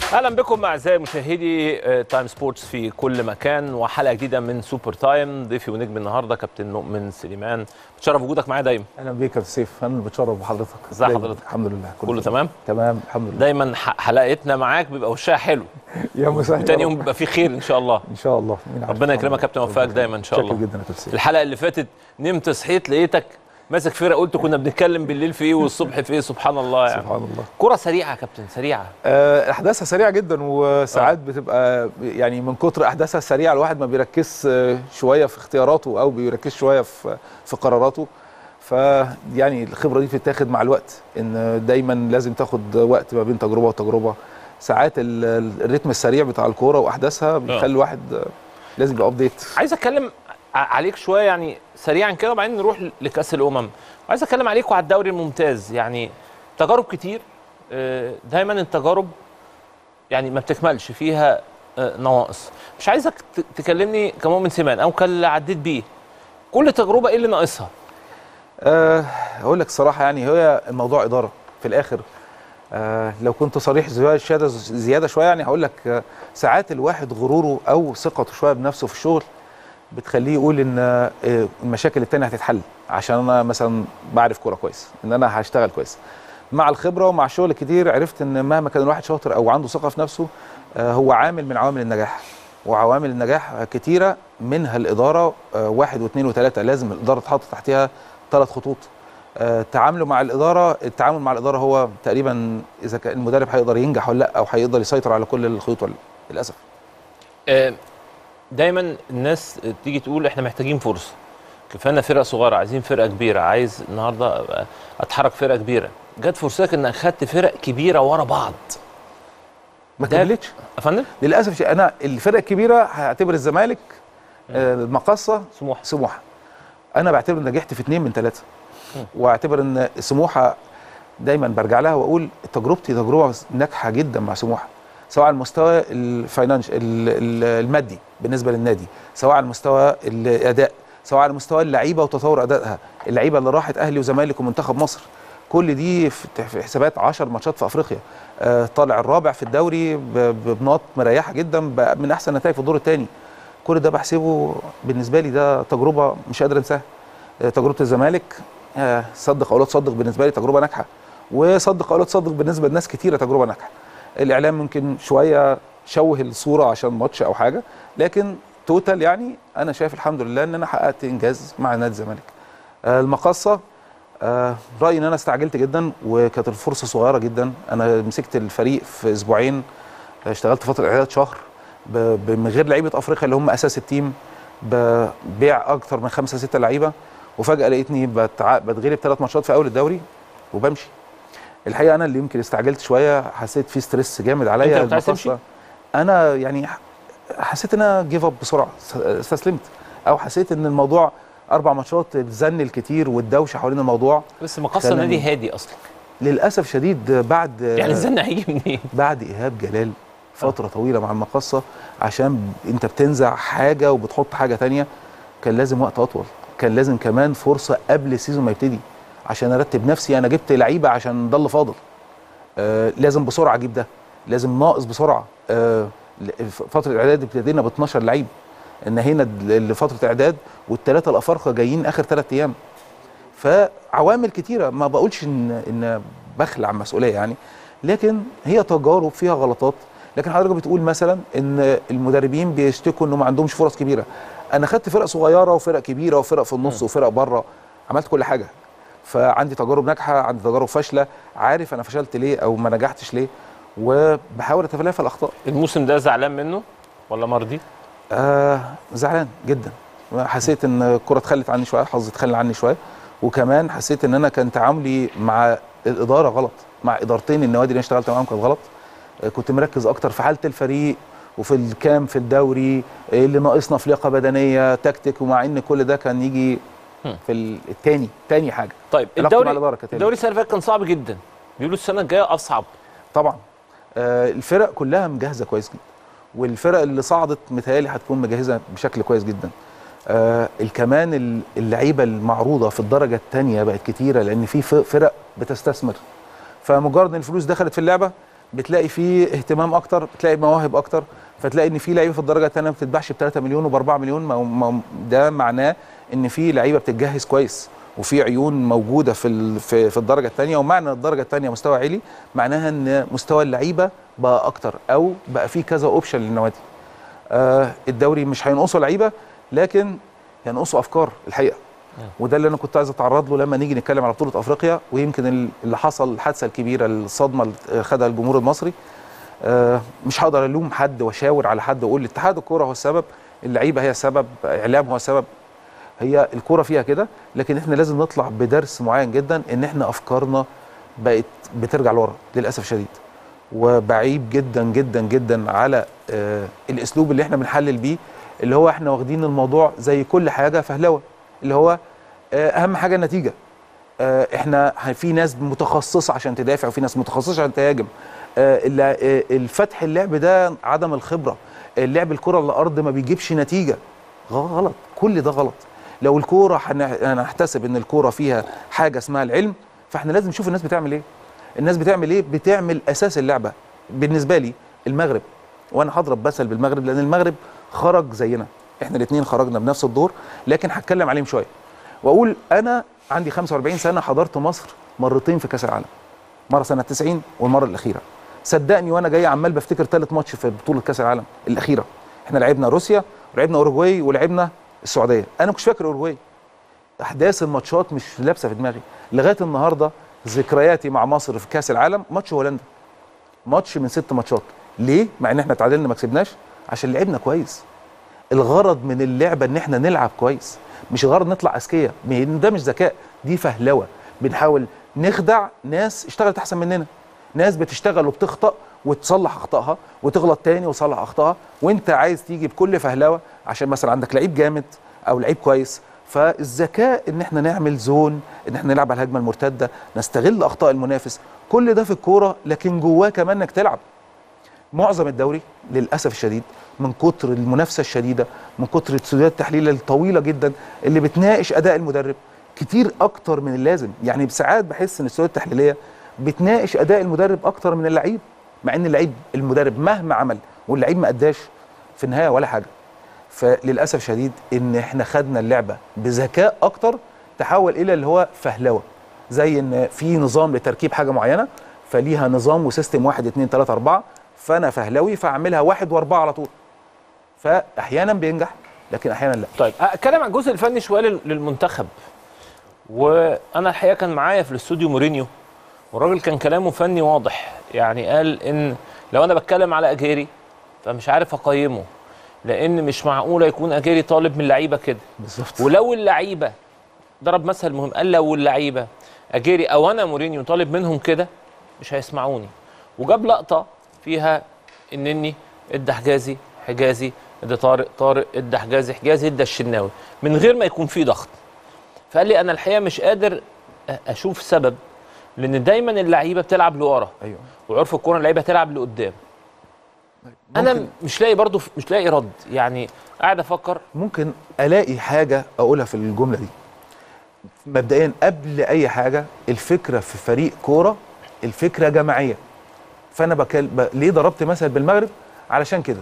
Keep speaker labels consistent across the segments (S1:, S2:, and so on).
S1: اهلا بكم اعزائي مشاهدي آه، تايم سبورتس في كل مكان وحلقه جديده من سوبر تايم ضيفي ونجم النهارده كابتن مؤمن سليمان بتشرف وجودك معايا دايما
S2: اهلا بيك يا كابتن سيف انا بتشرف بحضرتك
S1: ازي
S2: دايماً.
S1: حضرتك؟
S2: الحمد لله
S1: كله تمام
S2: تمام الحمد لله
S1: دايما ح- حلقتنا معاك بيبقى وشها حلو
S2: يا مسهل
S1: وتاني يوم بيبقى فيه خير ان شاء الله
S2: ان شاء الله مين عارف.
S1: ربنا يكرمك يا كابتن ويوفقك دايما ان شاء
S2: شكرا
S1: الله
S2: جدا يا كابتن سيف
S1: الحلقه اللي فاتت نمت صحيت لقيتك ماسك فرقه قلت كنا بنتكلم بالليل في ايه والصبح في ايه سبحان الله يعني
S2: سبحان الله
S1: كره سريعه يا كابتن سريعه
S2: آه، احداثها سريعه جدا وساعات بتبقى يعني من كتر احداثها السريعه الواحد ما بيركز آه، شويه في اختياراته او بيركز شويه في في قراراته فيعني الخبره دي بتتاخد مع الوقت ان دايما لازم تاخد وقت ما بين تجربه وتجربه ساعات ال- ال- الريتم السريع بتاع الكوره واحداثها بيخلي الواحد آه، لازم يبقى ابديت
S1: عايز اتكلم ع- عليك شويه يعني سريعا كده وبعدين نروح لكاس الامم عايز اتكلم عليك وعلى الدوري الممتاز يعني تجارب كتير آه، دايما التجارب يعني ما بتكملش فيها آه، نواقص مش عايزك ت- تكلمني كمؤمن سيمان او كاللي عديت بيه كل تجربه ايه اللي ناقصها
S2: أه اقول لك الصراحه يعني هي الموضوع اداره في الاخر أه لو كنت صريح زياده زياده زياده شويه يعني هقول لك آه، ساعات الواحد غروره او ثقته شويه بنفسه في الشغل بتخليه يقول ان آه، المشاكل التانية هتتحل عشان انا مثلا بعرف كوره كويس ان انا هشتغل كويس مع الخبره ومع الشغل الكتير عرفت ان مهما كان الواحد شاطر او عنده ثقه في نفسه آه، هو عامل من عوامل النجاح وعوامل النجاح كتيره منها الاداره آه، واحد واثنين وثلاثه لازم الاداره تحط تحتها ثلاث خطوط آه، تعامله مع الاداره التعامل مع الاداره هو تقريبا اذا كان المدرب هيقدر ينجح ولا لا او هيقدر يسيطر على كل الخيوط ولا لا. للاسف
S1: آه، دايما الناس تيجي تقول احنا محتاجين فرصه كفانا فرقه صغيره عايزين فرقه كبيره عايز النهارده أبقى اتحرك فرقه كبيره جت فرصتك انك خدت فرق كبيره ورا بعض
S2: ما
S1: ده-
S2: كملتش
S1: يا فندم
S2: للاسف شيء انا الفرق الكبيره هعتبر الزمالك آه، المقصه
S1: سموحه
S2: سموحه انا بعتبر ان نجحت في اثنين من ثلاثه واعتبر ان سموحه دايما برجع لها واقول تجربتي تجربه ناجحه جدا مع سموحه سواء على المستوى الفاينانش ال- ال- المادي بالنسبه للنادي سواء على المستوى الاداء سواء على مستوى اللعيبه وتطور ادائها اللعيبه اللي راحت اهلي وزمالك ومنتخب مصر كل دي في في حسابات 10 ماتشات في افريقيا آه، طالع الرابع في الدوري ب- ب- بنقط مريحه جدا ب- من احسن نتائج في الدور الثاني كل ده بحسبه بالنسبه لي ده تجربه مش قادر انساها آه، تجربه الزمالك آه، صدق او لا تصدق بالنسبه لي تجربه ناجحه وصدق او لا تصدق بالنسبه لناس كتيره تجربه ناجحه الاعلام ممكن شويه شوه الصوره عشان ماتش او حاجه لكن توتال يعني انا شايف الحمد لله ان انا حققت انجاز مع نادي الزمالك آه، المقصه آه، رايي ان انا استعجلت جدا وكانت الفرصه صغيره جدا انا مسكت الفريق في اسبوعين آه، اشتغلت فتره اعداد شهر ب- ب- من غير لعيبه افريقيا اللي هم اساس التيم ببيع اكتر من خمسه سته لعيبه وفجاه لقيتني بتع... بتغلب ثلاث ماتشات في اول الدوري وبمشي الحقيقه انا اللي يمكن استعجلت شويه حسيت في ستريس جامد عليا
S1: أنت كنت عايز
S2: المقصة.
S1: تمشي؟
S2: انا يعني ح- حسيت ان انا جيف اب بسرعه س- استسلمت او حسيت ان الموضوع اربع ماتشات الزن الكتير والدوشه حوالين الموضوع
S1: بس مقصه
S2: خلاني-
S1: نادي هادي اصلا
S2: للاسف شديد بعد
S1: يعني الزن هيجي منين
S2: بعد ايهاب جلال فتره طويله مع المقصه عشان انت بتنزع حاجه وبتحط حاجه تانية كان لازم وقت اطول كان لازم كمان فرصه قبل السيزون ما يبتدي عشان ارتب نفسي انا جبت لعيبه عشان ده اللي فاضل آه لازم بسرعه اجيب ده لازم ناقص بسرعه آه ل- فتره الاعداد ابتدينا ب 12 لعيب نهينا د- لفتره اعداد والثلاثه الافارقه جايين اخر ثلاث ايام فعوامل كتيره ما بقولش ان ان بخلع عن مسؤوليه يعني لكن هي تجارب فيها غلطات لكن حضرتك بتقول مثلا ان المدربين بيشتكوا انه ما عندهمش فرص كبيره انا خدت فرق صغيره وفرق كبيره وفرق في النص وفرق بره عملت كل حاجه فعندي تجارب ناجحه عندي تجارب فاشله عارف انا فشلت ليه او ما نجحتش ليه وبحاول اتفادى الاخطاء
S1: الموسم ده زعلان منه ولا مرضي
S2: آه زعلان جدا حسيت ان الكره اتخلت عني شويه حظي اتخلى عني شويه وكمان حسيت ان انا كان تعاملي مع الاداره غلط مع ادارتين النوادي اللي انا اشتغلت معاهم كانت غلط آه كنت مركز اكتر في حاله الفريق وفي الكام في الدوري إيه اللي ناقصنا في لياقه بدنيه تكتيك ومع ان كل ده كان يجي
S1: هم.
S2: في ال- التاني تاني حاجه
S1: طيب
S2: علاقتي مع
S1: الدوري
S2: الإدارة كانت
S1: الدوري السنه اللي فاتت كان صعب جدا بيقولوا السنه الجايه اصعب
S2: طبعا آه الفرق كلها مجهزه كويس جدا والفرق اللي صعدت متهيألي هتكون مجهزه بشكل كويس جدا آه الكمان ال- اللعيبه المعروضه في الدرجه الثانيه بقت كتيره لان في ف- فرق بتستثمر فمجرد ان الفلوس دخلت في اللعبه بتلاقي فيه اهتمام اكتر بتلاقي مواهب اكتر فتلاقي ان في لعيبه في الدرجه الثانيه ما بتتباعش ب 3 مليون وب 4 مليون ما ما ده معناه ان في لعيبه بتتجهز كويس وفي عيون موجوده في ال- في, في الدرجه الثانيه ومعنى الدرجه الثانيه مستوى عالي معناها ان مستوى اللعيبه بقى اكتر او بقى في كذا اوبشن للنوادي آه الدوري مش هينقصوا لعيبه لكن هينقصوا افكار الحقيقه وده اللي انا كنت عايز اتعرض له لما نيجي نتكلم على بطوله افريقيا ويمكن ال- اللي حصل الحادثه الكبيره الصدمه اللي خدها الجمهور المصري آه، مش هقدر الوم حد واشاور على حد واقول اتحاد الكوره هو السبب اللعيبه هي السبب اعلام هو السبب هي الكوره فيها كده لكن احنا لازم نطلع بدرس معين جدا ان احنا افكارنا بقت بترجع لورا للاسف الشديد وبعيب جدا جدا جدا على آه الاسلوب اللي احنا بنحلل بيه اللي هو احنا واخدين الموضوع زي كل حاجه فهلوه اللي هو آه اهم حاجه النتيجه آه، احنا ه- في ناس متخصصه عشان تدافع وفي ناس متخصصه عشان تهاجم آه، الل- آه، الفتح اللعب ده عدم الخبره اللعب الكره على الارض ما بيجيبش نتيجه غلط كل ده غلط لو الكوره هن- هنحتسب ان الكوره فيها حاجه اسمها العلم فاحنا لازم نشوف الناس بتعمل ايه الناس بتعمل ايه بتعمل اساس اللعبه بالنسبه لي المغرب وانا هضرب مثل بالمغرب لان المغرب خرج زينا احنا الاثنين خرجنا بنفس الدور لكن هتكلم عليهم شويه واقول انا عندي 45 سنه حضرت مصر مرتين في كاس العالم مره سنه 90 والمره الاخيره صدقني وانا جاي عمال بفتكر ثالث ماتش في بطوله كاس العالم الاخيره احنا لعبنا روسيا ولعبنا اوروجواي ولعبنا السعوديه انا مش فاكر اوروجواي احداث الماتشات مش لابسه في دماغي لغايه النهارده ذكرياتي مع مصر في كاس العالم ماتش هولندا ماتش من ست ماتشات ليه مع ان احنا تعادلنا ما كسبناش عشان لعبنا كويس الغرض من اللعبه ان احنا نلعب كويس مش غرض نطلع اذكياء م- ده مش ذكاء دي فهلوه بنحاول نخدع ناس اشتغلت احسن مننا ناس بتشتغل وبتخطأ وتصلح اخطائها وتغلط تاني وتصلح اخطائها وانت عايز تيجي بكل فهلوه عشان مثلا عندك لعيب جامد او لعيب كويس فالذكاء ان احنا نعمل زون ان احنا نلعب على الهجمه المرتده نستغل اخطاء المنافس كل ده في الكوره لكن جواه كمان انك تلعب معظم الدوري للاسف الشديد من كتر المنافسه الشديده من كتر استوديوهات التحليل الطويله جدا اللي بتناقش اداء المدرب كتير اكتر من اللازم يعني ساعات بحس ان الاستوديوهات التحليليه بتناقش اداء المدرب اكتر من اللعيب مع ان اللعيب المدرب مهما عمل واللعيب ما اداش في النهايه ولا حاجه فللاسف شديد ان احنا خدنا اللعبه بذكاء اكتر تحول الى اللي هو فهلوه زي ان في نظام لتركيب حاجه معينه فليها نظام وسيستم واحد اتنين تلاته اربعه فانا فهلوي فاعملها واحد واربعه على طول فاحيانا بينجح لكن احيانا لا
S1: طيب اتكلم عن الجزء الفني شويه لل- للمنتخب وانا الحقيقه كان معايا في الاستوديو مورينيو والراجل كان كلامه فني واضح يعني قال ان لو انا بتكلم على اجيري فمش عارف اقيمه لان مش معقوله يكون اجيري طالب من اللعيبه كده
S2: بالظبط
S1: ولو اللعيبه ضرب مثل مهم قال لو اللعيبه اجيري او انا مورينيو طالب منهم كده مش هيسمعوني وجاب لقطه فيها انني ادى حجازي حجازي ادى طارق طارق ادى حجازي حجازي ادى الشناوي من غير ما يكون في ضغط فقال لي انا الحقيقه مش قادر أ- اشوف سبب لان دايما اللعيبه بتلعب لورا
S2: ايوه
S1: وعرف الكوره اللعيبه تلعب لقدام انا
S2: ممكن-
S1: مش لاقي برضو مش لاقي رد يعني قاعد افكر
S2: ممكن الاقي حاجه اقولها في الجمله دي مبدئيا قبل اي حاجه الفكره في فريق كوره الفكره جماعيه فانا بكل... ب... ليه ضربت مثل بالمغرب علشان كده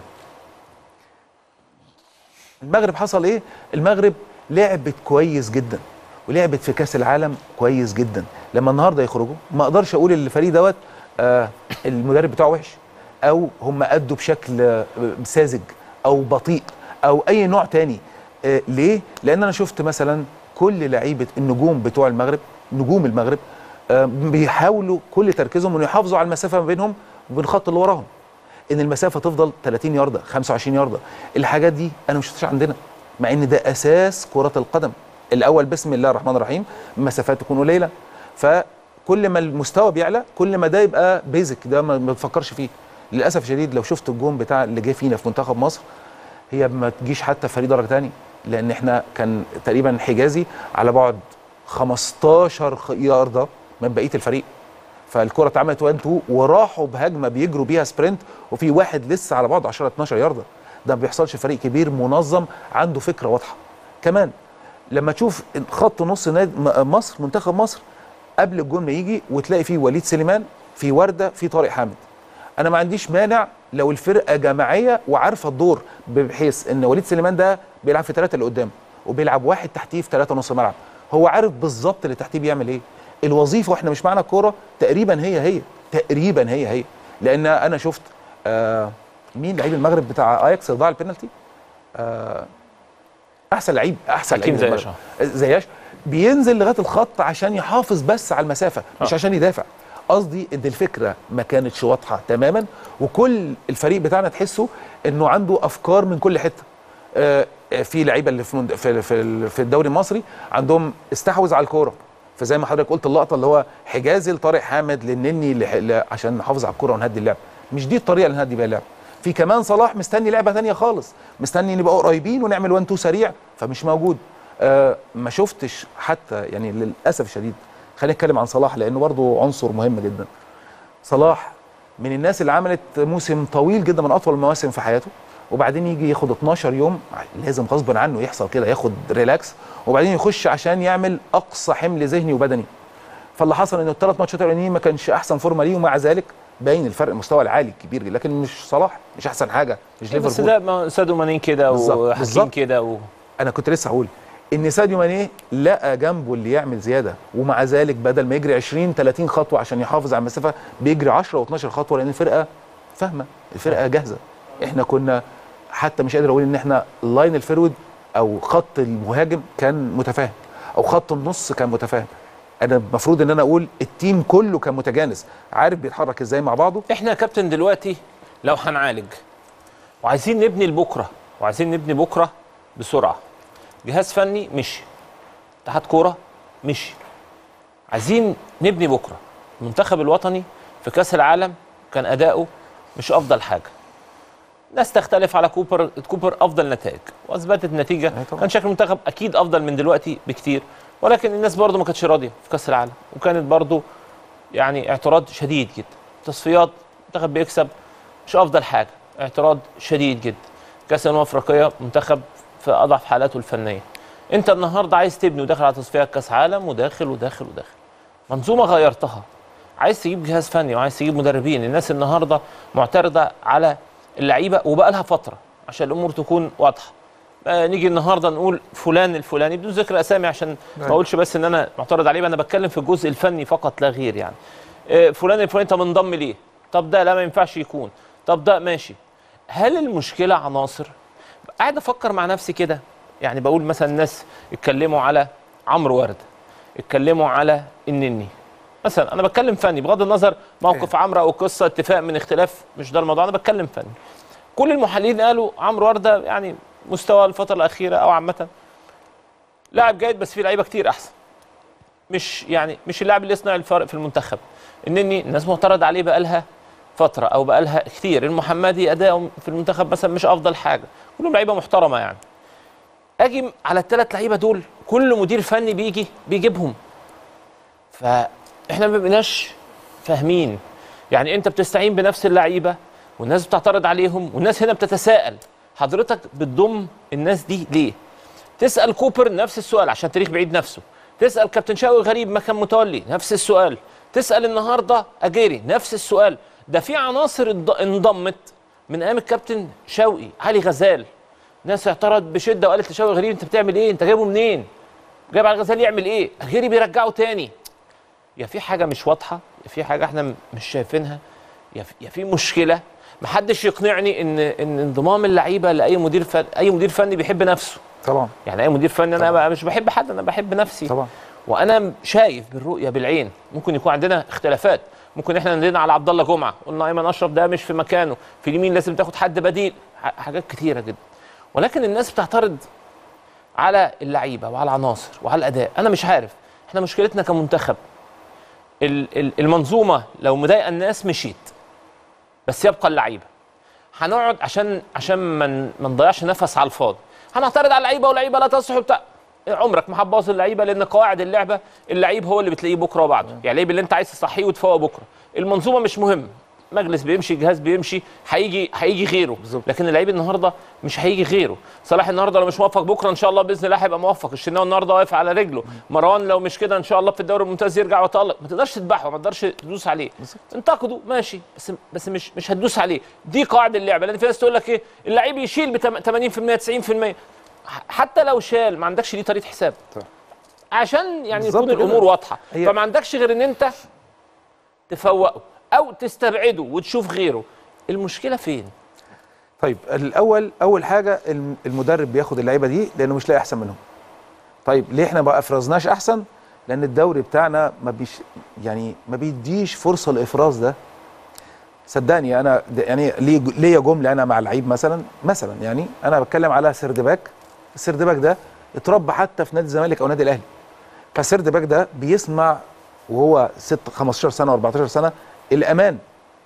S2: المغرب حصل ايه المغرب لعبت كويس جدا ولعبت في كاس العالم كويس جدا لما النهارده يخرجوا ما اقدرش اقول ان الفريق دوت آه المدرب بتاعه وحش او هم ادوا بشكل آه، ساذج او بطيء او اي نوع تاني آه ليه لان انا شفت مثلا كل لعيبه النجوم بتوع المغرب نجوم المغرب آه بيحاولوا كل تركيزهم انه يحافظوا على المسافه ما بينهم وبين الخط اللي وراهم ان المسافه تفضل 30 يارده 25 يارده الحاجات دي انا مش شفتهاش عندنا مع ان ده اساس كره القدم الاول بسم الله الرحمن الرحيم المسافات تكون قليله فكل ما المستوى بيعلى كل ما ده يبقى بيزك ده ما ما بتفكرش فيه للاسف الشديد لو شفت الجون بتاع اللي جه فينا في منتخب مصر هي ما تجيش حتى فريق درجه ثانيه لان احنا كان تقريبا حجازي على بعد 15 خ- يارده من بقيه الفريق فالكره اتعملت 1 2 وراحوا بهجمه بيجروا بيها سبرنت وفي واحد لسه على بعد 10 12 يارده ده ما بيحصلش في فريق كبير منظم عنده فكره واضحه كمان لما تشوف خط نص نادي م- مصر منتخب مصر قبل الجون ما يجي وتلاقي فيه وليد سليمان في ورده في طارق حامد انا ما عنديش مانع لو الفرقه جماعيه وعارفه الدور بحيث ان وليد سليمان ده بيلعب في ثلاثه اللي قدام وبيلعب واحد تحتيه في ثلاثه نص ملعب هو عارف بالظبط اللي تحتيه بيعمل ايه الوظيفه واحنا مش معنا الكوره تقريبا هي هي تقريبا هي هي لان انا شفت آه مين لعيب المغرب بتاع اياكس اللي ضاع البينالتي آه احسن لعيب احسن
S1: حكيم
S2: لعيب
S1: زياش.
S2: المغرب. زياش بينزل لغايه الخط عشان يحافظ بس على المسافه مش
S1: آه.
S2: عشان يدافع قصدي ان الفكره ما كانتش واضحه تماما وكل الفريق بتاعنا تحسه انه عنده افكار من كل حته آه، في لعيبه اللي في مند- في في في الدوري المصري عندهم استحوذ على الكوره فزي ما حضرتك قلت اللقطه اللي هو حجازي لطارق حامد للنني لح- ل- عشان نحافظ على الكوره ونهدي اللعب مش دي الطريقه اللي نهدي بيها اللعب في كمان صلاح مستني لعبه ثانيه خالص مستني نبقى قريبين ونعمل 1 2 سريع فمش موجود آه ما شفتش حتى يعني للاسف الشديد خلينا نتكلم عن صلاح لانه برضه عنصر مهم جدا صلاح من الناس اللي عملت موسم طويل جدا من اطول المواسم في حياته وبعدين يجي ياخد 12 يوم لازم غصبا عنه يحصل كده ياخد ريلاكس وبعدين يخش عشان يعمل اقصى حمل ذهني وبدني فاللي حصل ان الثلاث ماتشات الاولانيين ما كانش احسن فورمه ليه ومع ذلك باين الفرق المستوى العالي الكبير لكن مش صلاح مش احسن حاجه مش
S1: بس
S2: ليفربول
S1: ده ما- سادو ماني كده
S2: بالظبط،
S1: وحكيم
S2: بالظبط.
S1: كده و...
S2: انا كنت لسه هقول ان ساديو ماني لقى جنبه اللي يعمل زياده ومع ذلك بدل ما يجري 20 30 خطوه عشان يحافظ على المسافه بيجري 10 و12 خطوه لان الفرقه فاهمه الفرقه جاهزه احنا كنا حتى مش قادر اقول ان احنا لاين الفرود او خط المهاجم كان متفاهم او خط النص كان متفاهم انا المفروض ان انا اقول التيم كله كان متجانس عارف بيتحرك ازاي مع بعضه
S1: احنا يا كابتن دلوقتي لو هنعالج وعايزين نبني لبكره وعايزين نبني بكره بسرعه جهاز فني مشي اتحاد كوره مشي عايزين نبني بكره المنتخب الوطني في كاس العالم كان اداؤه مش افضل حاجه ناس تختلف على كوبر كوبر افضل نتائج واثبتت النتيجه
S2: أي طبعاً.
S1: كان شكل المنتخب اكيد افضل من دلوقتي بكتير ولكن الناس برضه ما كانتش راضيه في كاس العالم وكانت برضه يعني اعتراض شديد جدا تصفيات منتخب بيكسب مش افضل حاجه اعتراض شديد جدا كاس الامم الافريقيه منتخب في اضعف حالاته الفنيه انت النهارده عايز تبني وداخل على تصفيات كاس عالم وداخل وداخل وداخل منظومه غيرتها عايز تجيب جهاز فني وعايز تجيب مدربين الناس النهارده معترضه على اللعيبه وبقى لها فتره عشان الامور تكون واضحه آه، نيجي النهارده نقول فلان الفلاني بدون ذكر اسامي عشان ما اقولش بس ان انا معترض عليه انا بتكلم في الجزء الفني فقط لا غير يعني آه، فلان الفلاني طب انضم ليه طب ده لا ما ينفعش يكون طب ده ماشي هل المشكله عناصر قاعد افكر مع نفسي كده يعني بقول مثلا الناس اتكلموا على عمرو ورده اتكلموا على النني مثلا انا بتكلم فني بغض النظر موقف عمرو او قصه اتفاق من اختلاف مش ده الموضوع انا بتكلم فني كل المحللين قالوا عمرو ورده يعني مستوى الفتره الاخيره او عامه لاعب جيد بس في لعيبه كتير احسن مش يعني مش اللاعب اللي يصنع الفرق في المنتخب انني الناس معترض عليه بقالها فتره او بقالها كتير المحمدي اداؤه في المنتخب مثلا مش افضل حاجه كلهم لعيبه محترمه يعني اجي على الثلاث لعيبه دول كل مدير فني بيجي بيجيبهم فاحنا ما بقيناش فاهمين يعني انت بتستعين بنفس اللعيبه والناس بتعترض عليهم والناس هنا بتتساءل حضرتك بتضم الناس دي ليه تسال كوبر نفس السؤال عشان تاريخ بعيد نفسه تسال كابتن شاوي غريب ما كان متولي نفس السؤال تسال النهارده اجيري نفس السؤال ده في عناصر انض- انضمت من ايام الكابتن شوقي علي غزال ناس اعترض بشده وقالت لشوقي غريب انت بتعمل ايه انت جايبه منين جايب علي غزال يعمل ايه اجيري بيرجعه تاني يا في حاجه مش واضحه يا في حاجه احنا م- مش شايفينها يا في, يا في مشكله محدش يقنعني ان ان انضمام اللعيبه لاي مدير فن اي مدير فني بيحب نفسه
S2: طبعا
S1: يعني اي مدير فني انا
S2: طبعاً.
S1: بقى مش بحب حد انا بحب نفسي
S2: طبعا
S1: وانا شايف بالرؤيه بالعين ممكن يكون عندنا اختلافات ممكن احنا ندينا على عبد الله جمعه قلنا ايمن اشرف ده مش في مكانه في اليمين لازم تاخد حد بديل ح- حاجات كتيره جدا ولكن الناس بتعترض على اللعيبه وعلى العناصر وعلى الاداء انا مش عارف احنا مشكلتنا كمنتخب ال- ال- المنظومه لو مضايقه الناس مشيت بس يبقى اللعيبه هنقعد عشان عشان ما ن- ما نضيعش نفس على الفاضي هنعترض على اللعيبه واللعيبه لا تصلح وبتاع عمرك ما هتبوظ اللعيبه لان قواعد اللعبه اللعيب هو اللي بتلاقيه بكره وبعده يعني اللعيب اللي انت عايز تصحيه وتفوق بكره المنظومه مش مهم مجلس بيمشي جهاز بيمشي هيجي هيجي غيره
S2: بالظبط.
S1: لكن اللعيب النهارده مش هيجي غيره صلاح النهارده لو مش موفق بكره ان شاء الله باذن الله هيبقى موفق الشناوي النهارده واقف على رجله مروان لو مش كده ان شاء الله في الدوري الممتاز يرجع ويتالق ما تقدرش تذبحه ما تقدرش تدوس عليه انتقده ماشي بس بس مش مش هتدوس عليه دي قاعده اللعبه لان في ناس تقول لك ايه اللعيب يشيل ب 80% 90% ح- حتى لو شال ما عندكش ليه طريقه حساب
S2: طبعا.
S1: عشان يعني
S2: بالظبط
S1: تكون
S2: كده.
S1: الامور واضحه
S2: هي-
S1: فما عندكش غير ان انت تفوقه او تستبعده وتشوف غيره المشكله فين
S2: طيب الاول اول حاجه الم- المدرب بياخد اللعيبه دي لانه مش لاقي احسن منهم طيب ليه احنا ما افرزناش احسن لان الدوري بتاعنا ما بيش يعني ما بيديش فرصه الافراز ده صدقني انا ده يعني ليه ليا جمله انا مع لعيب مثلا مثلا يعني انا بتكلم على سردباك السردباك ده اتربى حتى في نادي الزمالك او نادي الاهلي فالسردباك ده بيسمع وهو 6 15 سنه و14 سنه الامان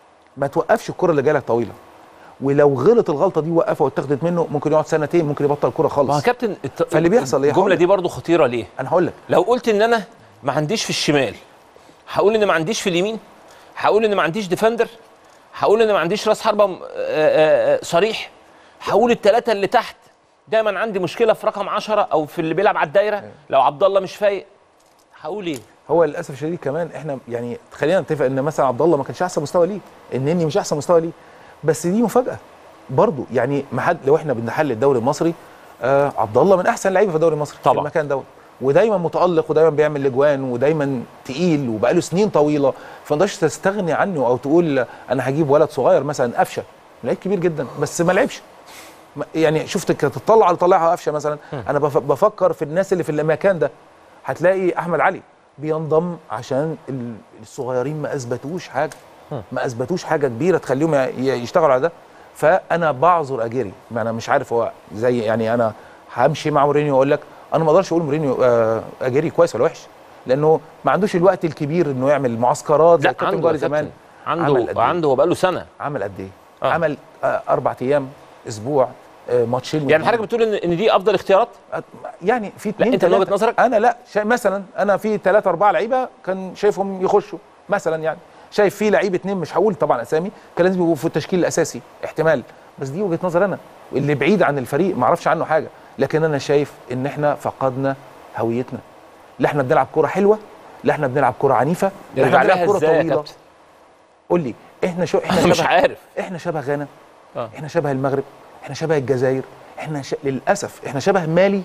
S2: ما توقفش الكره اللي جالك طويله ولو غلط الغلطه دي وقفها واتاخدت منه ممكن يقعد سنتين ممكن يبطل كوره
S1: ما هو
S2: خالص
S1: كابتن الت-
S2: فاللي بيحصل ايه؟
S1: الجمله
S2: هقول
S1: دي برضو خطيره ليه
S2: انا هقول لك
S1: لو قلت ان انا ما عنديش في الشمال هقول ان ما عنديش في اليمين هقول ان ما عنديش ديفندر هقول ان ما عنديش راس حربه م- آه، آه، آه، صريح هقول الثلاثه اللي تحت دايما عندي مشكله في رقم 10 او في اللي بيلعب على الدايره لو عبد الله مش فايق هقول ايه
S2: هو للاسف الشديد كمان احنا يعني خلينا نتفق ان مثلا عبد الله ما كانش احسن مستوى ليه النني مش احسن مستوى ليه بس دي مفاجاه برضه يعني ما حد لو احنا بنحل الدوري المصري آه عبد الله من احسن لعيبه في الدوري المصري
S1: طبعا.
S2: في المكان دوت ودايما متالق ودايما بيعمل الاجوان ودايما تقيل وبقاله سنين طويله فما تقدرش تستغني عنه او تقول انا هجيب ولد صغير مثلا قفشه لعيب كبير جدا بس ما لعبش ما- يعني شفت كانت تطلع على طلعها قفشه مثلا انا بف- بفكر في الناس اللي في المكان ده هتلاقي احمد علي بينضم عشان ال- الصغيرين ما اثبتوش حاجه ما اثبتوش حاجه كبيره تخليهم ي- ي- يشتغلوا على ده فانا بعذر اجيري ما انا مش عارف هو زي يعني انا همشي مع مورينيو واقول لك انا ما اقدرش اقول مورينيو آه، اجيري كويس ولا وحش لانه ما عندوش الوقت الكبير انه يعمل معسكرات زي
S1: لا
S2: كابتن
S1: عنده
S2: جاري
S1: يا كابتن.
S2: زمان عمل
S1: عنده
S2: قد إيه؟
S1: عنده هو بقاله سنه
S2: عمل قد ايه؟
S1: آه.
S2: عمل آه اربع ايام اسبوع آه ماتشين
S1: يعني حضرتك بتقول ان ان دي افضل اختيارات
S2: يعني في اتنين
S1: أنت من وجهة
S2: تلاتة.
S1: نظرك؟
S2: انا لا شا... مثلا انا في ثلاثة أربعة لعيبة كان شايفهم يخشوا مثلا يعني شايف في لعيب اتنين مش هقول طبعا اسامي كان لازم يبقوا في التشكيل الاساسي احتمال بس دي وجهة نظر انا اللي بعيد عن الفريق ما اعرفش عنه حاجة لكن انا شايف ان احنا فقدنا هويتنا لا احنا بنلعب كرة حلوة لا احنا بنلعب كرة عنيفة لا
S1: نرجع
S2: احنا
S1: لها
S2: بنلعب كرة
S1: ازاي يا
S2: طويلة
S1: كابتن
S2: قول لي احنا شو احنا
S1: انا مش
S2: شبه
S1: عارف
S2: احنا شبه غانا
S1: آه.
S2: احنا شبه المغرب احنا شبه الجزائر احنا ش... للاسف احنا شبه مالي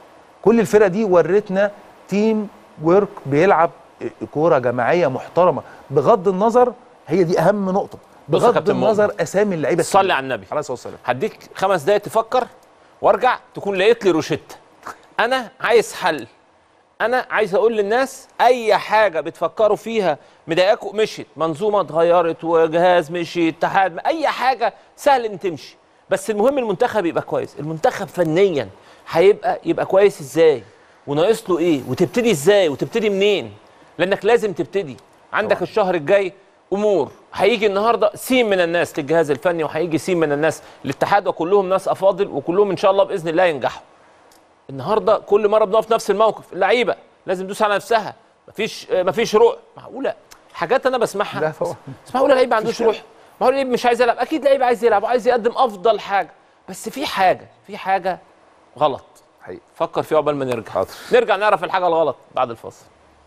S2: كل الفرق دي ورتنا تيم ورك بيلعب كوره جماعيه محترمه بغض النظر هي دي اهم نقطه
S1: بص يا
S2: بغض
S1: كابتن
S2: النظر اسامي اللعيبه
S1: صلي
S2: الكبيرة.
S1: على النبي
S2: عليه الصلاه والسلام
S1: هديك خمس دقايق تفكر وارجع تكون لقيت لي روشته انا عايز حل انا عايز اقول للناس اي حاجه بتفكروا فيها مضايقاكم مشيت منظومه اتغيرت وجهاز مشي اتحاد اي حاجه سهل ان تمشي بس المهم المنتخب يبقى كويس المنتخب فنيا هيبقى يبقى كويس ازاي وناقص له ايه وتبتدي ازاي وتبتدي منين لانك لازم تبتدي عندك طبعا. الشهر الجاي امور هيجي النهارده سين من الناس للجهاز الفني وهيجي سين من الناس للاتحاد وكلهم ناس افاضل وكلهم ان شاء الله باذن الله ينجحوا النهارده كل مره بنقف نفس الموقف اللعيبه لازم تدوس على نفسها مفيش مفيش روح معقوله حاجات انا بسمعها
S2: لا طبعا
S1: بس معقوله لعيب ما عندوش روح معقوله لعيب مش عايز يلعب اكيد لعيب عايز يلعب وعايز يقدم افضل حاجه بس في حاجه في حاجه غلط
S2: حقيقي
S1: فكر فيها قبل ما نرجع
S2: حاضر.
S1: نرجع نعرف الحاجه الغلط بعد الفاصل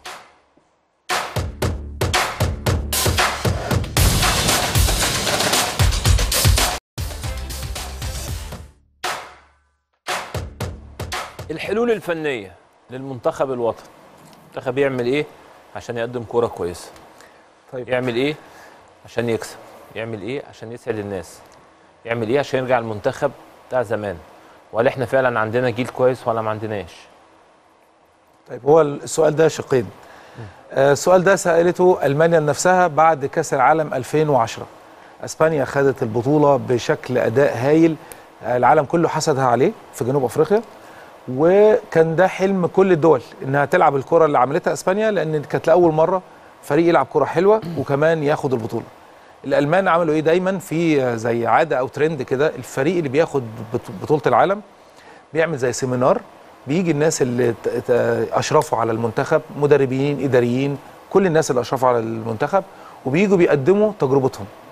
S1: الحلول الفنيه للمنتخب الوطني المنتخب يعمل ايه عشان يقدم كوره كويسه
S2: طيب
S1: يعمل ايه عشان يكسب يعمل ايه عشان يسعد الناس يعمل ايه عشان يرجع المنتخب بتاع زمان وهل احنا فعلا عندنا جيل كويس ولا ما عندناش
S2: طيب هو السؤال ده شقين آه، السؤال ده سالته المانيا نفسها بعد كاس العالم 2010 اسبانيا خدت البطوله بشكل اداء هايل آه، العالم كله حسدها عليه في جنوب افريقيا وكان ده حلم كل الدول انها تلعب الكره اللي عملتها اسبانيا لان كانت لاول مره فريق يلعب كره حلوه وكمان ياخد البطوله الالمان عملوا ايه دايما في آه، زي عاده او ترند كده الفريق اللي بياخد بط- بطوله العالم بيعمل زي سيمينار بيجي الناس اللي ت- ت- اشرفوا على المنتخب مدربين اداريين كل الناس اللي اشرفوا على المنتخب وبييجوا بيقدموا تجربتهم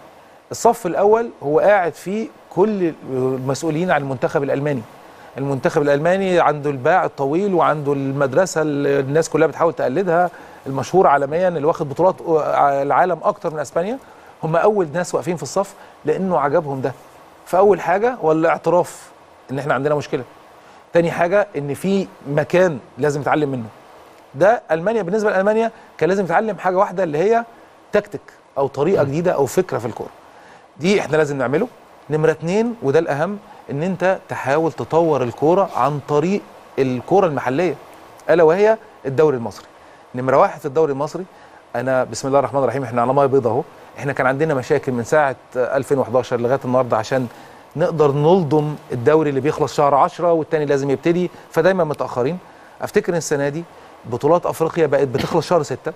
S2: الصف الاول هو قاعد فيه كل المسؤولين عن المنتخب الالماني المنتخب الالماني عنده الباع الطويل وعنده المدرسه اللي الناس كلها بتحاول تقلدها المشهور عالميا اللي واخد بطولات العالم اكتر من اسبانيا هم اول ناس واقفين في الصف لانه عجبهم ده فاول حاجه هو الاعتراف ان احنا عندنا مشكله تاني حاجه ان في مكان لازم نتعلم منه ده المانيا بالنسبه لالمانيا كان لازم يتعلم حاجه واحده اللي هي تكتيك او طريقه جديده او فكره في الكوره دي احنا لازم نعمله نمره اتنين وده الاهم ان انت تحاول تطور الكوره عن طريق الكوره المحليه الا وهي الدوري المصري نمره واحد في الدوري المصري انا بسم الله الرحمن الرحيم احنا على ميه بيضاء اهو احنا كان عندنا مشاكل من ساعه 2011 لغايه النهارده عشان نقدر نلضم الدوري اللي بيخلص شهر 10 والتاني لازم يبتدي فدايما متاخرين افتكر السنه دي بطولات افريقيا بقت بتخلص شهر 6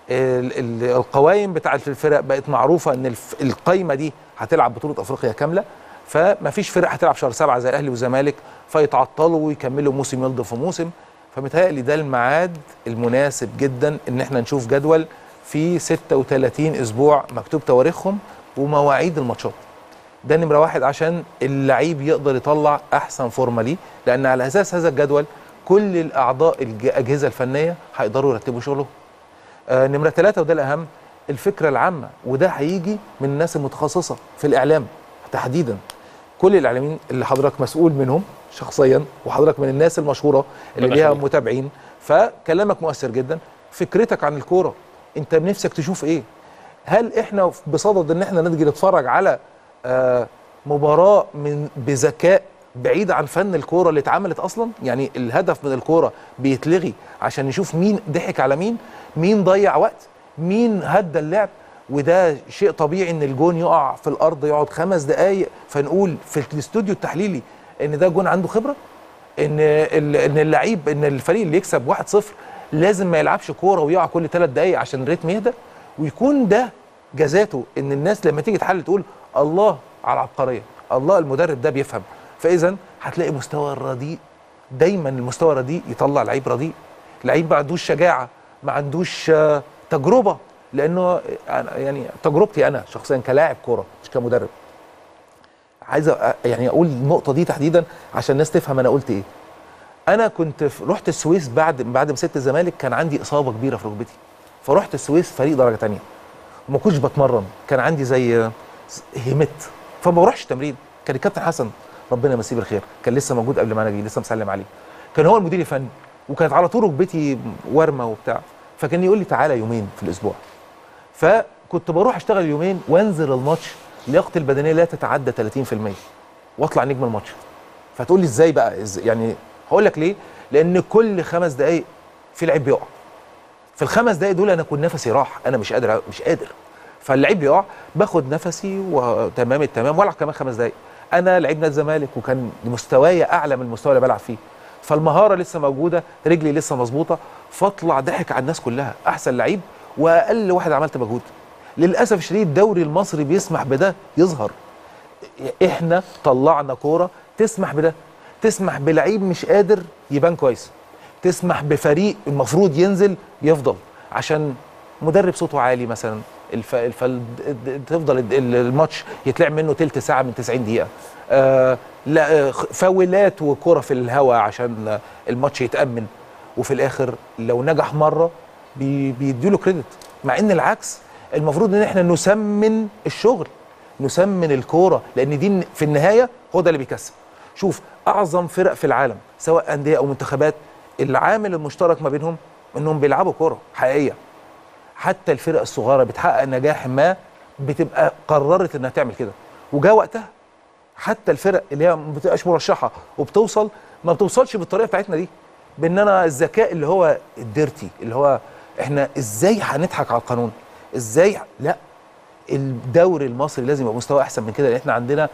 S2: القوائم بتاعت الفرق بقت معروفه ان القايمه دي هتلعب بطوله افريقيا كامله فما فيش فرق هتلعب شهر سبعة زي الاهلي والزمالك فيتعطلوا ويكملوا موسم يلضم في موسم فمتهيألي ده الميعاد المناسب جدا ان احنا نشوف جدول في 36 اسبوع مكتوب تواريخهم ومواعيد الماتشات ده نمره واحد عشان اللعيب يقدر يطلع احسن فورمه ليه لان على اساس هذا الجدول كل الاعضاء الاجهزه الفنيه هيقدروا يرتبوا شغلهم آه نمره ثلاثه وده الاهم الفكره العامه وده هيجي من الناس المتخصصه في الاعلام تحديدا كل الاعلاميين اللي حضرتك مسؤول منهم شخصيا وحضرتك من الناس المشهوره اللي ليها متابعين فكلامك مؤثر جدا فكرتك عن الكوره انت بنفسك تشوف ايه هل احنا بصدد ان احنا نيجي نتفرج على آه مباراه من بذكاء بعيد عن فن الكوره اللي اتعملت اصلا يعني الهدف من الكوره بيتلغي عشان نشوف مين ضحك على مين مين ضيع وقت مين هدى اللعب وده شيء طبيعي ان الجون يقع في الارض يقعد خمس دقائق فنقول في الاستوديو التحليلي ان ده جون عنده خبره ان ان اللعيب ان الفريق اللي يكسب 1-0 لازم ما يلعبش كوره ويقع كل ثلاث دقائق عشان الريتم يهدى ويكون ده جزاته ان الناس لما تيجي تحلل تقول الله على العبقريه الله المدرب ده بيفهم فاذا هتلاقي مستوى الرديء دايما المستوى الرديء يطلع لعيب رديء لعيب ما عندوش شجاعه ما عندوش آه تجربه لانه يعني تجربتي انا شخصيا كلاعب كوره مش كمدرب عايز يعني اقول النقطه دي تحديدا عشان الناس تفهم انا قلت ايه انا كنت رحت السويس بعد بعد ما سبت الزمالك كان عندي اصابه كبيره في ركبتي فرحت السويس فريق درجه تانية وما كنتش بتمرن كان عندي زي هيمت فما بروحش تمرين كان الكابتن حسن ربنا يمسيه بالخير كان لسه موجود قبل ما انا اجي لسه مسلم عليه كان هو المدير الفني وكانت على طول ركبتي ورمه وبتاع فكان يقول لي تعالى يومين في الاسبوع فكنت بروح اشتغل يومين وانزل الماتش لياقتي البدنيه لا تتعدى 30% واطلع نجم الماتش فتقول لي ازاي بقى إزاي يعني هقول لك ليه لان كل خمس دقائق في لعيب بيقع في الخمس دقائق دول انا كنت نفسي راح انا مش قادر مش قادر فاللعيب بيقع باخد نفسي وتمام التمام والعب كمان خمس دقائق انا لعيب نادي الزمالك وكان مستواي اعلى من المستوى اللي بلعب فيه فالمهاره لسه موجوده رجلي لسه مظبوطه فاطلع ضحك على الناس كلها احسن لعيب واقل واحد عملت مجهود للاسف الشديد الدوري المصري بيسمح بده يظهر احنا طلعنا كوره تسمح بده تسمح بلعيب مش قادر يبان كويس تسمح بفريق المفروض ينزل يفضل عشان مدرب صوته عالي مثلا الف... الف... تفضل الماتش يتلعب منه تلت ساعه من 90 دقيقه آه لا فاولات وكره في الهواء عشان الماتش يتامن وفي الاخر لو نجح مره بي... بيديله كريدت مع ان العكس المفروض ان احنا نسمن الشغل نسمن الكوره لان دي في النهايه هو ده اللي بيكسب شوف اعظم فرق في العالم سواء انديه او منتخبات العامل المشترك ما بينهم انهم بيلعبوا كوره حقيقيه حتى الفرق الصغيره بتحقق نجاح ما بتبقى قررت انها تعمل كده وجاء وقتها حتى الفرق اللي هي ما بتبقاش مرشحه وبتوصل ما بتوصلش بالطريقه بتاعتنا دي بان انا الذكاء اللي هو الديرتي اللي هو احنا ازاي هنضحك على القانون ازاي لا الدوري المصري لازم يبقى مستوى احسن من كده لان احنا عندنا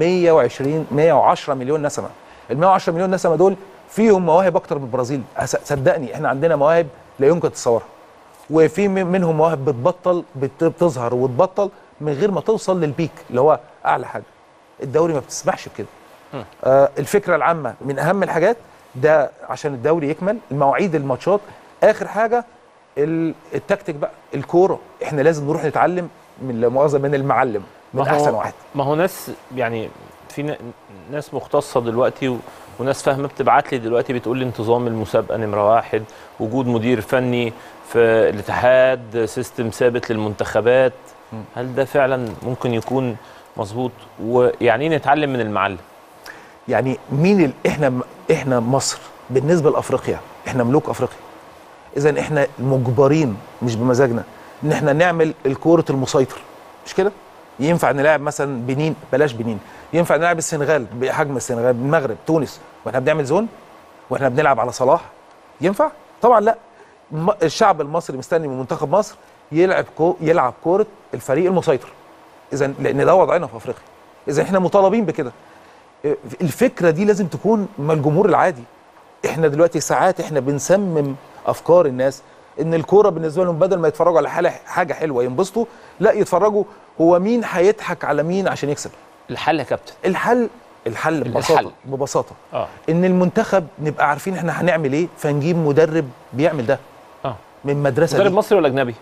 S2: 120 110 مليون نسمه ال 110 مليون نسمه دول فيهم مواهب اكتر من البرازيل صدقني احنا عندنا مواهب لا يمكن تتصورها وفي منهم مواهب بتبطل بتظهر وتبطل من غير ما توصل للبيك اللي هو اعلى حاجه الدوري ما بتسمحش بكده آه الفكره العامه من اهم الحاجات ده عشان الدوري يكمل المواعيد الماتشات اخر حاجه التكتيك بقى الكوره احنا لازم نروح نتعلم من لا مؤاخذه من المعلم من
S1: ما هو-
S2: احسن واحد
S1: ما هو ناس يعني في ن- ناس مختصه دلوقتي و... وناس فاهمه بتبعت لي دلوقتي بتقول لي انتظام المسابقه نمره واحد وجود مدير فني في الاتحاد سيستم ثابت للمنتخبات
S2: مم.
S1: هل ده فعلا ممكن يكون مظبوط ويعني ايه نتعلم من المعلم
S2: يعني مين ال... احنا احنا مصر بالنسبه لافريقيا احنا ملوك افريقيا اذا احنا مجبرين مش بمزاجنا ان احنا نعمل الكوره المسيطر مش كده ينفع نلعب مثلا بنين بلاش بنين ينفع نلعب السنغال بحجم السنغال المغرب تونس واحنا بنعمل زون واحنا بنلعب على صلاح ينفع طبعا لا الم- الشعب المصري مستني من منتخب مصر يلعب كو يلعب كوره الفريق المسيطر اذا لان ده وضعنا في افريقيا اذا احنا مطالبين بكده الفكره دي لازم تكون من الجمهور العادي احنا دلوقتي ساعات احنا بنسمم افكار الناس ان الكوره بالنسبه لهم بدل ما يتفرجوا على حاجه حاجه حلوه ينبسطوا لا يتفرجوا هو مين هيضحك على مين عشان يكسب
S1: الحل يا كابتن
S2: الحل الحل ببساطه
S1: الحل.
S2: ببساطه
S1: اه
S2: ان المنتخب نبقى عارفين احنا هنعمل ايه فنجيب مدرب بيعمل ده
S1: اه
S2: من مدرسه
S1: مدرب
S2: دي.
S1: مصري ولا اجنبي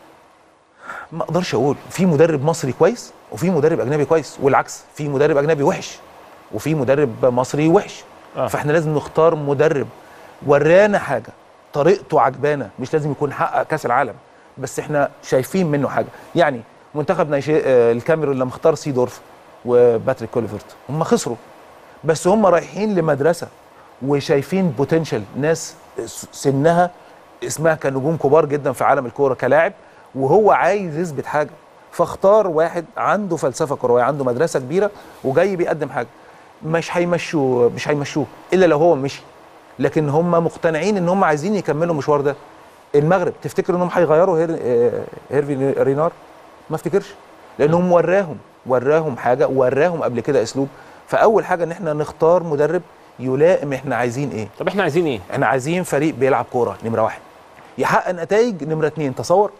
S2: ما اقدرش اقول في مدرب مصري كويس وفي مدرب اجنبي كويس والعكس في مدرب اجنبي وحش وفي مدرب مصري وحش
S1: آه.
S2: فاحنا لازم نختار مدرب ورانا حاجه طريقته عجبانا مش لازم يكون حقق كاس العالم بس احنا شايفين منه حاجه يعني منتخب نيجي... آه، الكاميرون لما اختار سيدورف وباتريك كوليفرت هم خسروا بس هم رايحين لمدرسه وشايفين بوتنشال ناس سنها اسمها كنجوم كبار جدا في عالم الكوره كلاعب وهو عايز يثبت حاجه فاختار واحد عنده فلسفه كرويه عنده مدرسه كبيره وجاي بيقدم حاجه مش هيمشوه مش هيمشوه الا لو هو مشي لكن هم مقتنعين ان هم عايزين يكملوا المشوار ده المغرب تفتكر انهم هيغيروا هير... آه، هيرفي رينار ما افتكرش لانهم وراهم وراهم حاجه وراهم قبل كده اسلوب فاول حاجه ان احنا نختار مدرب يلائم احنا عايزين ايه
S1: طب احنا عايزين ايه
S2: احنا عايزين فريق بيلعب كوره نمره واحد يحقق نتائج نمره اتنين تصور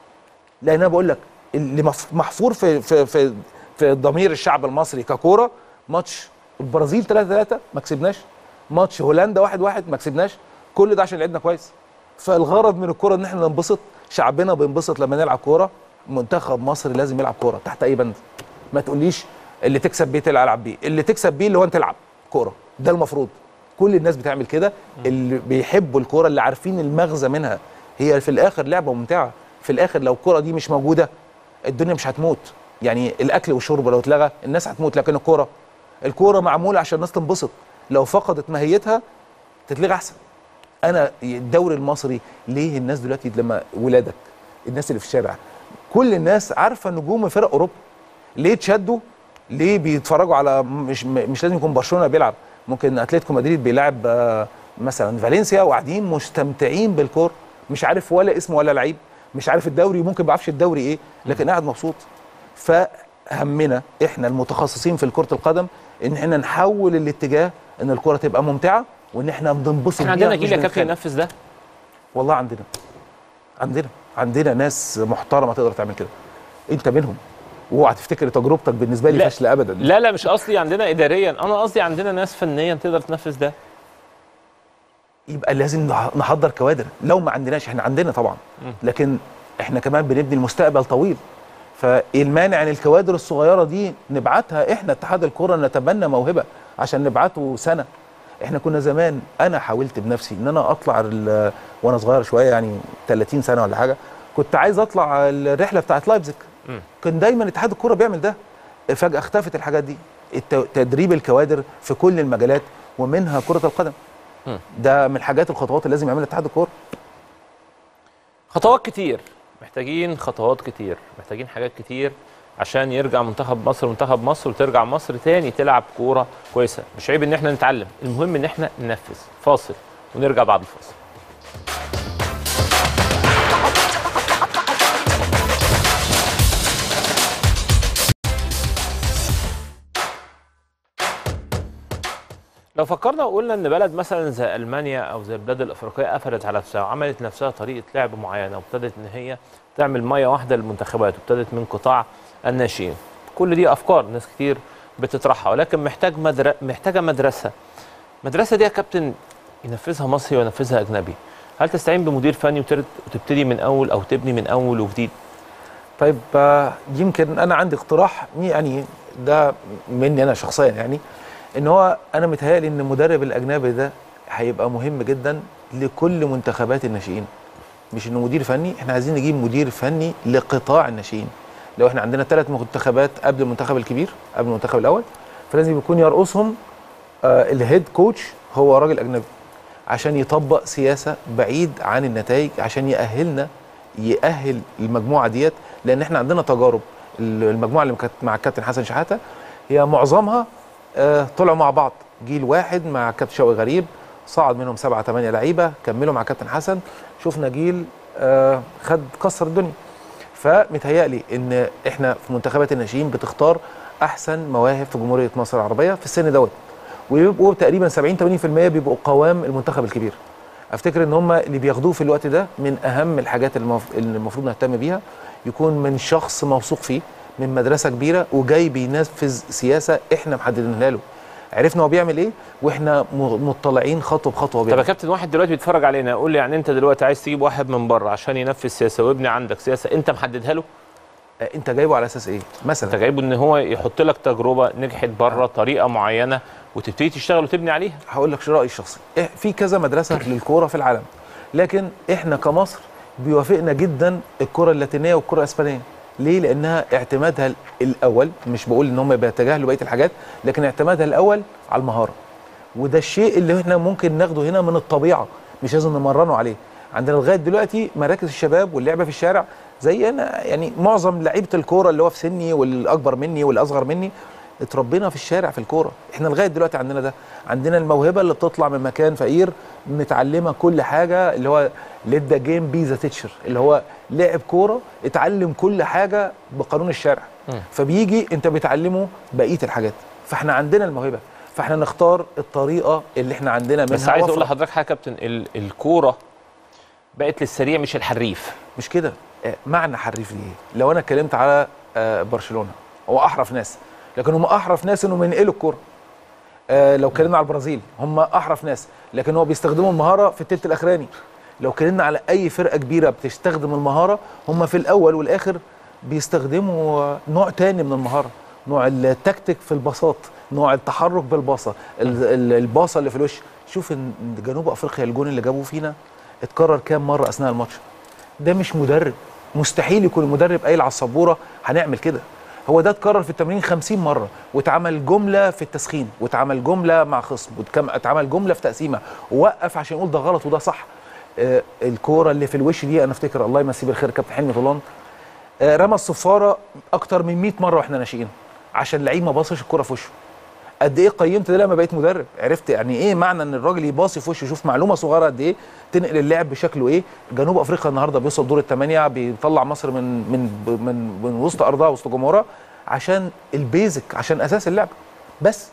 S2: لان انا بقول لك اللي مف- محفور في في في في ضمير الشعب المصري ككوره ماتش البرازيل 3 3 ما كسبناش ماتش هولندا 1 1 ما كسبناش كل ده عشان لعبنا كويس فالغرض من الكوره ان احنا ننبسط شعبنا بينبسط لما نلعب كوره منتخب مصر لازم يلعب كوره تحت اي بند ما تقوليش اللي تكسب بيه تلعب العب بيه اللي تكسب بيه اللي هو انت تلعب كوره ده المفروض كل الناس بتعمل كده اللي بيحبوا الكوره اللي عارفين المغزى منها هي في الاخر لعبه ممتعه في الاخر لو الكوره دي مش موجوده الدنيا مش هتموت يعني الاكل والشرب لو اتلغى الناس هتموت لكن الكوره الكوره معموله عشان الناس تنبسط لو فقدت ماهيتها تتلغى احسن انا الدوري المصري ليه الناس دلوقتي لما ولادك الناس اللي في الشارع كل الناس عارفه نجوم فرق اوروبا ليه تشدوا ليه بيتفرجوا على مش مش لازم يكون برشلونه بيلعب ممكن اتلتيكو مدريد بيلعب آه، مثلا فالنسيا وقاعدين مستمتعين بالكوره مش عارف ولا اسم ولا لعيب مش عارف الدوري ممكن ما بيعرفش الدوري ايه لكن قاعد مبسوط فهمنا احنا المتخصصين في كره القدم ان احنا نحول الاتجاه ان الكره تبقى ممتعه وان احنا بننبسط
S1: احنا
S2: بيها
S1: عندنا
S2: مش
S1: جيل يا كابتن
S2: بنتخانق.
S1: ينفذ ده
S2: والله عندنا عندنا عندنا ناس محترمه تقدر تعمل كده انت منهم واوعى تفتكر تجربتك بالنسبه لي
S1: لا.
S2: فاشله ابدا
S1: لا لا مش قصدي عندنا اداريا انا قصدي عندنا ناس فنيا تقدر تنفذ ده
S2: يبقى لازم نح- نحضر كوادر لو ما عندناش احنا عندنا طبعا
S1: مم.
S2: لكن احنا كمان بنبني المستقبل طويل فايه المانع ان الكوادر الصغيره دي نبعتها احنا اتحاد الكره نتبنى موهبه عشان نبعته سنه احنا كنا زمان انا حاولت بنفسي ان انا اطلع ال- وانا صغير شويه يعني 30 سنه ولا حاجه كنت عايز اطلع الرحله بتاعت لايبزيج
S1: مم.
S2: كان دايما اتحاد الكره بيعمل ده فجاه اختفت الحاجات دي الت- تدريب الكوادر في كل المجالات ومنها كره القدم
S1: مم.
S2: ده من الحاجات الخطوات اللي لازم يعملها اتحاد الكوره
S1: خطوات كتير محتاجين خطوات كتير محتاجين حاجات كتير عشان يرجع منتخب مصر منتخب مصر وترجع مصر تاني تلعب كوره كويسه مش عيب ان احنا نتعلم المهم ان احنا ننفذ فاصل ونرجع بعد الفاصل لو فكرنا وقلنا ان بلد مثلا زي المانيا او زي البلاد الافريقيه قفلت على نفسها وعملت نفسها طريقه لعب معينه وابتدت ان هي تعمل ميه واحده للمنتخبات وابتدت من قطاع الناشئين كل دي افكار ناس كتير بتطرحها ولكن محتاج مدر... محتاجه مدرسه المدرسه دي يا كابتن ينفذها مصري وينفذها اجنبي هل تستعين بمدير فني وتر- وتبتدي من اول او تبني من اول وجديد
S2: طيب آه، يمكن انا عندي اقتراح يعني ده مني انا شخصيا يعني ان هو انا متهيألي ان المدرب الاجنبي ده هيبقى مهم جدا لكل منتخبات الناشئين مش انه مدير فني احنا عايزين نجيب مدير فني لقطاع الناشئين لو احنا عندنا ثلاث منتخبات قبل المنتخب الكبير قبل المنتخب الاول فلازم يكون يرقصهم آه الهيد كوتش هو راجل اجنبي عشان يطبق سياسه بعيد عن النتائج عشان يأهلنا يأهل المجموعه ديت لان احنا عندنا تجارب المجموعه اللي كانت مع الكابتن حسن شحاته هي معظمها آه طلعوا مع بعض جيل واحد مع كابتن شوقي غريب صعد منهم سبعة ثمانية لعيبة كملوا مع كابتن حسن شفنا جيل آه خد كسر الدنيا فمتهيألي ان احنا في منتخبات الناشئين بتختار احسن مواهب في جمهورية مصر العربية في السن دوت ويبقوا تقريبا 70 80% بيبقوا قوام المنتخب الكبير افتكر ان هم اللي بياخدوه في الوقت ده من اهم الحاجات المف- اللي المفروض نهتم بيها يكون من شخص موثوق فيه من مدرسه كبيره وجاي بينفذ سياسه احنا محددينها له عرفنا هو بيعمل ايه واحنا م- مطلعين خطوه بخطوه هو
S1: طب يا
S2: بيعمل
S1: كابتن واحد دلوقتي بيتفرج علينا يقول لي يعني انت دلوقتي عايز تجيب واحد من بره عشان ينفذ سياسه ويبني عندك سياسه انت محددها له
S2: آه، انت جايبه على اساس ايه
S1: انت
S2: مثلا
S1: جايبه ان هو يحط لك تجربه نجحت بره طريقه معينه وتبتدي تشتغل وتبني عليها
S2: هقول لك رايي الشخصي إيه في كذا مدرسه للكوره في العالم لكن احنا كمصر بيوافقنا جدا الكره اللاتينيه والكره الاسبانيه ليه لانها اعتمادها ال- الاول مش بقول ان هم بيتجاهلوا بقيه الحاجات لكن اعتمادها الاول على المهاره وده الشيء اللي احنا ممكن ناخده هنا من الطبيعه مش لازم نمرنه عليه عندنا لغايه دلوقتي مراكز الشباب واللعبه في الشارع زي انا يعني معظم لعيبه الكوره اللي هو في سني والاكبر مني والاصغر مني اتربينا في الشارع في الكوره احنا لغايه دلوقتي عندنا ده عندنا الموهبه اللي بتطلع من مكان فقير متعلمه كل حاجه اللي هو ليت ذا جيم بي ذا تيتشر اللي هو لعب كوره اتعلم كل حاجه بقانون الشارع
S1: مم.
S2: فبيجي انت بتعلمه بقيه الحاجات فاحنا عندنا الموهبه فاحنا نختار الطريقه اللي احنا عندنا منها
S1: بس عايز اقول
S2: وفرة.
S1: لحضرتك حاجه يا كابتن ال- الكوره بقت للسريع مش الحريف
S2: مش كده آه، معنى حريف دي ايه لو انا اتكلمت على آه، برشلونه هو احرف ناس لكن هم احرف ناس انهم ينقلوا الكوره آه، لو اتكلمنا على البرازيل هم احرف ناس لكن هو بيستخدموا المهاره في الثلث الاخراني لو اتكلمنا على اي فرقه كبيره بتستخدم المهاره هم في الاول والاخر بيستخدموا آه، نوع تاني من المهاره نوع التكتيك في الباصات نوع التحرك بالباصه ال- ال- الباصه اللي في الوش شوف ان جنوب افريقيا الجون اللي جابوه فينا اتكرر كام مره اثناء الماتش ده مش مدرب مستحيل يكون المدرب قايل على السبوره هنعمل كده هو ده اتكرر في التمرين 50 مره واتعمل جمله في التسخين واتعمل جمله مع خصم واتعمل جمله في تقسيمه ووقف عشان يقول ده غلط وده صح آه الكوره اللي في الوش دي انا افتكر الله يمسيه بالخير كابتن حلمي طولان آه رمى الصفاره اكتر من 100 مره واحنا ناشئين عشان لعيب ما باصش الكوره في وشه قد ايه قيمت ده لما بقيت مدرب عرفت يعني ايه معنى ان الراجل يباصي في وشه يشوف معلومه صغيره قد ايه تنقل اللعب بشكله ايه جنوب افريقيا النهارده بيوصل دور الثمانيه بيطلع مصر من من من من وسط ارضها وسط جمهورها عشان البيزك عشان اساس اللعب بس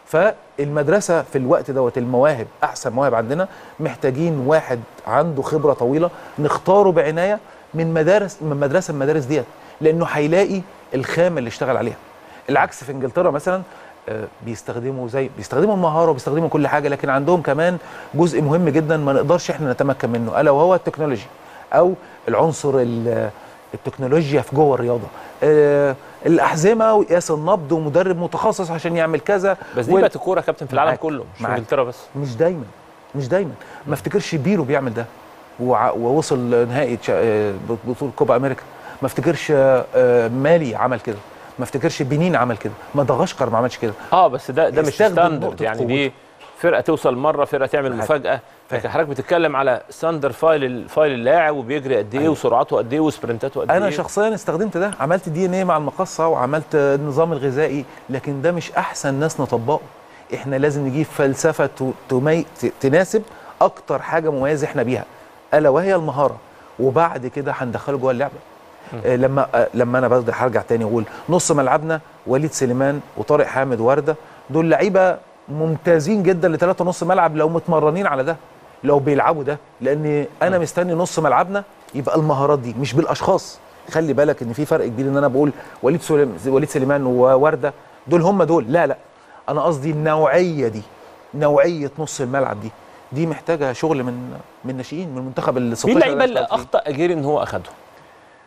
S2: فالمدرسه في الوقت دوت المواهب احسن مواهب عندنا محتاجين واحد عنده خبره طويله نختاره بعنايه من مدارس من مدرسه من المدارس ديت لانه هيلاقي الخامه اللي اشتغل عليها العكس في انجلترا مثلا آه، بيستخدموا زي بيستخدموا المهاره وبيستخدموا كل حاجه لكن عندهم كمان جزء مهم جدا ما نقدرش احنا نتمكن منه الا وهو التكنولوجي او العنصر ال- التكنولوجيا في جوه الرياضه آه، الاحزمه وقياس النبض ومدرب متخصص عشان يعمل كذا
S1: بس دي
S2: وال-
S1: بقت الكوره يا كابتن في العالم
S2: معاك.
S1: كله مش في
S2: معاك.
S1: انجلترا بس
S2: مش دايما مش دايما ما افتكرش بيرو بيعمل ده وع- ووصل نهائي تشا- آه، بطوله كوبا امريكا ما افتكرش آه، آه، مالي عمل كده ما افتكرش بنين عمل كده مدغشقر ما عملش كده
S1: اه بس ده ده مش
S2: يستخدم
S1: ستاندرد
S2: نقطة
S1: يعني
S2: قوته.
S1: دي فرقه توصل مره فرقه تعمل
S2: معاك.
S1: مفاجاه لكن حضرتك بتتكلم على ستاندر فايل فايل اللاعب وبيجري قد ايه
S2: أيوة.
S1: وسرعته قد ايه وسبرنتاته قد ايه
S2: انا شخصيا استخدمت ده عملت دي ان ايه مع المقصه وعملت النظام الغذائي لكن ده مش احسن ناس نطبقه احنا لازم نجيب فلسفه ت- تمي... ت- تناسب اكتر حاجه مميزه احنا بيها الا وهي المهاره وبعد كده هندخله جوه اللعبه آه لما آه لما انا برضه هرجع تاني اقول نص ملعبنا وليد سليمان وطارق حامد ورده دول لعيبه ممتازين جدا لثلاثة نص ملعب لو متمرنين على ده لو بيلعبوا ده لان انا مستني نص ملعبنا يبقى المهارات دي مش بالاشخاص خلي بالك ان في فرق كبير ان انا بقول وليد سليم وليد سليمان وورده دول هم دول لا لا انا قصدي النوعيه دي نوعيه نص الملعب دي دي محتاجه شغل من من الناشئين من المنتخب ال 16
S1: مين اللعيبه اللي
S2: اشتغلت فيه.
S1: اخطا اجيري ان هو اخده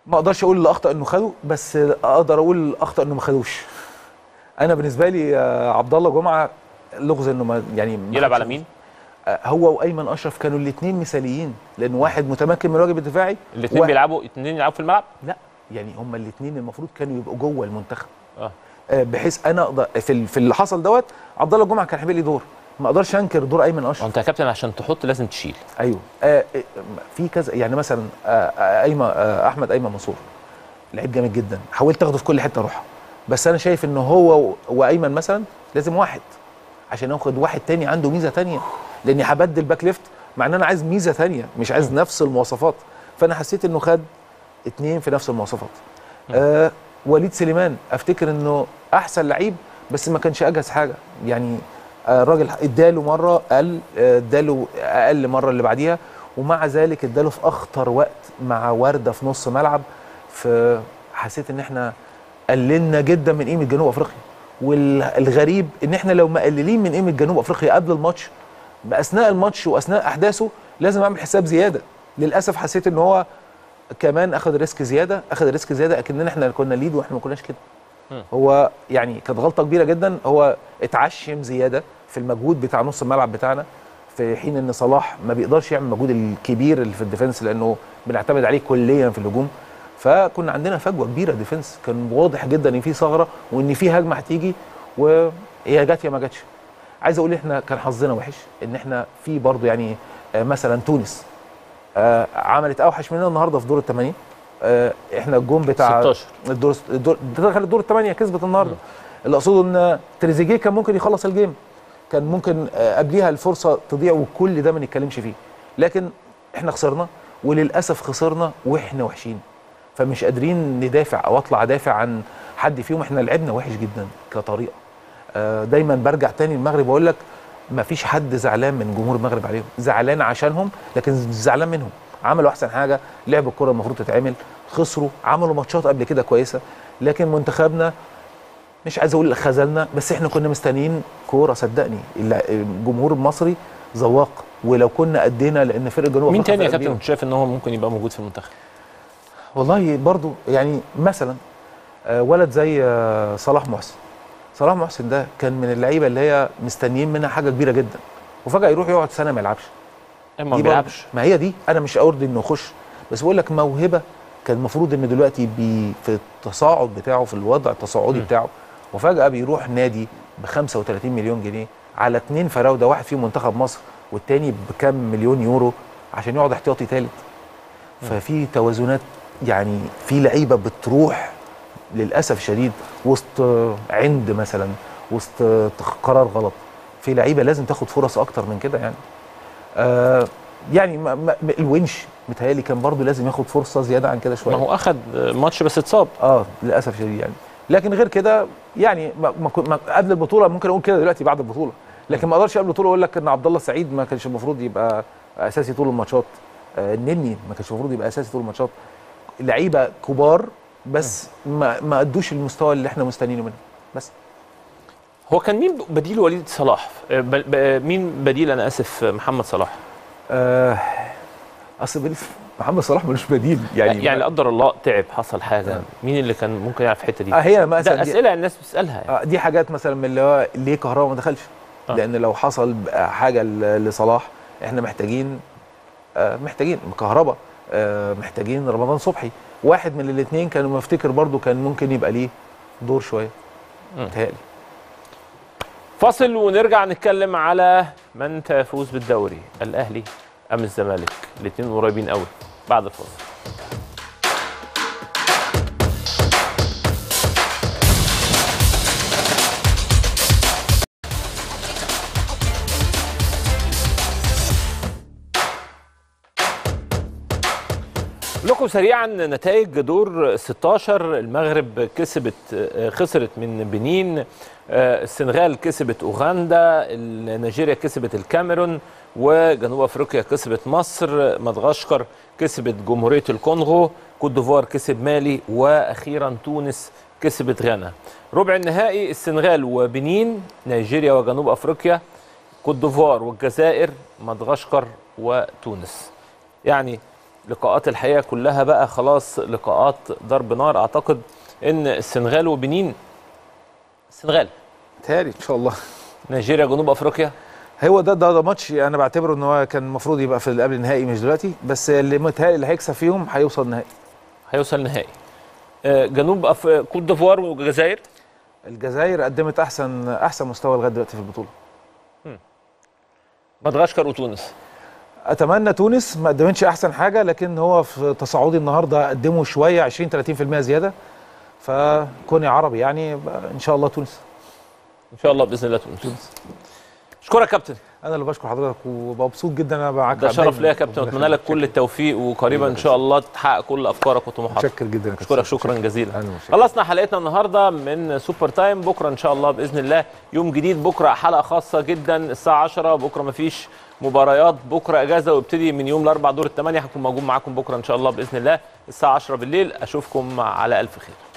S2: ما اقدرش اقول اللي اخطا انه خده بس اقدر اقول اللي اخطا انه ما خدوش انا بالنسبه لي آه، عبد الله جمعه لغز انه ما يعني ما
S1: يلعب
S2: خدش
S1: على مين؟
S2: آه، هو وايمن اشرف كانوا الاثنين مثاليين لان واحد متمكن من الواجب الدفاعي
S1: الاثنين
S2: واحد-
S1: بيلعبوا اثنين يلعبوا في الملعب؟
S2: لا يعني هما الاثنين المفروض كانوا يبقوا جوه المنتخب
S1: اه
S2: آه، بحيث انا اقدر في ال- في اللي حصل دوت عبد الله جمعه كان هيبقى لي دور ما اقدرش انكر دور ايمن اشرف
S1: وانت يا كابتن عشان تحط لازم تشيل
S2: ايوه آه آه، في كذا يعني مثلا آه آه، ايمن آه احمد ايمن منصور لعيب جامد جدا حاولت اخده في كل حته اروحها بس انا شايف ان هو و- وايمن مثلا لازم واحد عشان اخد واحد تاني عنده ميزه تانية لاني هبدل باك ليفت مع ان انا عايز ميزه تانية مش عايز نفس المواصفات فانا حسيت انه خد اتنين في نفس المواصفات آه وليد سليمان افتكر انه احسن لعيب بس ما كانش اجهز حاجه يعني آه، الراجل اداله مره قل آه، اداله اقل مره اللي بعديها ومع ذلك اداله في اخطر وقت مع ورده في نص ملعب فحسيت ان احنا قللنا جدا من قيمه جنوب افريقيا والغريب ان احنا لو مقللين من قيمه جنوب افريقيا قبل الماتش باثناء الماتش واثناء احداثه لازم اعمل حساب زياده للاسف حسيت ان هو كمان اخذ ريسك زياده اخذ ريسك زياده اكننا احنا كنا ليد واحنا ما كناش كده
S1: مم.
S2: هو يعني كانت غلطه كبيره جدا هو اتعشم زياده في المجهود بتاع نص الملعب بتاعنا في حين ان صلاح ما بيقدرش يعمل المجهود الكبير اللي في الديفنس لانه بنعتمد عليه كليا في الهجوم فكنا عندنا فجوه كبيره ديفنس كان واضح جدا ان في ثغره وان في هجمه هتيجي وهي جت يا ما جاتش عايز اقول احنا كان حظنا وحش ان احنا في برضه يعني آه، مثلا تونس آه، عملت اوحش مننا النهارده في دور الثمانيه آه، احنا الجون بتاع
S1: 16
S2: الدور الدور دخل الدور الثمانيه كسبت النهارده اللي اقصده ان تريزيجيه كان ممكن يخلص الجيم كان ممكن آه، قبليها الفرصه تضيع وكل ده ما نتكلمش فيه لكن احنا خسرنا وللاسف خسرنا واحنا وحشين فمش قادرين ندافع او اطلع ادافع عن حد فيهم احنا لعبنا وحش جدا كطريقه آه، دايما برجع تاني المغرب واقول لك ما فيش حد زعلان من جمهور المغرب عليهم زعلان عشانهم لكن مش زعلان منهم عملوا احسن حاجه لعبوا الكره المفروض تتعمل خسروا عملوا ماتشات قبل كده كويسه لكن منتخبنا مش عايز اقول خذلنا بس احنا كنا مستنيين كوره صدقني الل- الجمهور المصري ذواق ولو كنا ادينا لان فرق جنوب
S1: مين
S2: أفريقيا
S1: تاني يا
S2: فرق
S1: كابتن
S2: كبير.
S1: كنت شايف ان هو ممكن يبقى موجود في المنتخب؟
S2: والله برضو يعني مثلا آه، ولد زي آه، صلاح محسن صلاح محسن ده كان من اللعيبه اللي هي مستنيين منها حاجه كبيره جدا وفجاه يروح يقعد سنه ما يلعبش
S1: إيه، ما
S2: دي
S1: بيلعبش
S2: برضه- ما هي دي انا مش ارضي انه يخش بس بقول لك موهبه كان المفروض انه دلوقتي بي في التصاعد بتاعه في الوضع التصاعدي
S1: م.
S2: بتاعه وفجاه بيروح نادي ب 35 مليون جنيه على اثنين فراوده واحد فيهم منتخب مصر والتاني بكام مليون يورو عشان يقعد احتياطي ثالث ففي توازنات يعني في لعيبه بتروح للاسف الشديد وسط عند مثلا وسط قرار غلط في لعيبه لازم تاخد فرص اكتر من كده يعني آه يعني ما ما الونش متهيألي كان برضو لازم ياخد فرصه زياده عن كده
S1: ما
S2: شويه
S1: هو اخد ماتش بس اتصاب
S2: اه للاسف شديد يعني لكن غير كده يعني ما ما كن- ما قبل البطوله ممكن اقول كده دلوقتي بعد البطوله لكن ما اقدرش قبل البطوله اقول لك ان عبد الله السعيد ما كانش المفروض يبقى اساسي طول الماتشات آه النني ما كانش المفروض يبقى اساسي طول الماتشات لعيبه كبار بس ما ما ادوش المستوى اللي احنا مستنيينه منهم بس
S1: هو كان مين بديل وليد صلاح؟ آه، ب- ب- مين بديل انا اسف محمد صلاح؟
S2: آه اصل بال- محمد صلاح ملوش بديل
S1: يعني
S2: يعني
S1: يعني لا قدر الله تعب حصل حاجه
S2: آه.
S1: مين اللي كان ممكن يلعب في الحته دي؟
S2: آه هي مثلا
S1: ده
S2: دي-
S1: اسئله الناس بتسالها يعني.
S2: آه، دي حاجات مثلا من اللي هو ليه كهربا ما دخلش
S1: آه.
S2: لان لو حصل بقى حاجه ل- لصلاح احنا محتاجين آه، محتاجين كهربا آه، محتاجين رمضان صبحي واحد من الاثنين كانوا مفتكر برضو كان ممكن يبقى ليه دور شويه
S1: مم.
S2: متهيألي
S1: فاصل ونرجع نتكلم على من سيفوز بالدوري الاهلي ام الزمالك الاثنين قريبين قوي بعد الفاصل لكم سريعا نتائج دور 16 المغرب كسبت آه، خسرت من بنين آه، السنغال كسبت اوغندا نيجيريا كسبت الكاميرون وجنوب افريقيا كسبت مصر مدغشقر كسبت جمهوريه الكونغو كوت ديفوار كسب مالي واخيرا تونس كسبت غانا ربع النهائي السنغال وبنين نيجيريا وجنوب افريقيا كوت ديفوار والجزائر مدغشقر وتونس يعني لقاءات الحقيقه كلها بقى خلاص لقاءات ضرب نار اعتقد ان السنغال وبنين السنغال
S2: تهيألي ان شاء الله
S1: نيجيريا جنوب افريقيا
S2: هو ده ده, ده ماتش انا بعتبره ان هو كان المفروض يبقى في قبل النهائي مش دلوقتي بس اللي متهيألي اللي هيكسب فيهم هيوصل نهائي
S1: هيوصل نهائي آه، جنوب أف... كوت ديفوار والجزائر
S2: الجزائر قدمت احسن احسن مستوى لغايه دلوقتي في البطوله
S1: مدغشقر وتونس
S2: اتمنى تونس ما قدمتش احسن حاجه لكن هو في تصاعدي النهارده قدموا شويه 20 30% زياده فكوني عربي يعني يبقى ان شاء الله تونس
S1: ان شاء الله باذن الله تونس اشكرك يا كابتن
S2: انا اللي بشكر حضرتك ومبسوط جدا انا معاك
S1: ده شرف ليا يا كابتن واتمنى لك كل التوفيق وقريبا ان شاء الله تحقق كل افكارك وطموحاتك
S2: متشكر جدا يا كابتن.
S1: اشكرك شكرا جزيلا
S2: أهلا وسهلا.
S1: خلصنا حلقتنا النهارده من سوبر تايم بكره ان شاء الله باذن الله يوم جديد بكره حلقه خاصه جدا الساعه 10 بكره مفيش مباريات بكره اجازه وابتدي من يوم الاربع دور الثمانيه هكون موجود معاكم بكره ان شاء الله باذن الله الساعه 10 بالليل اشوفكم على الف خير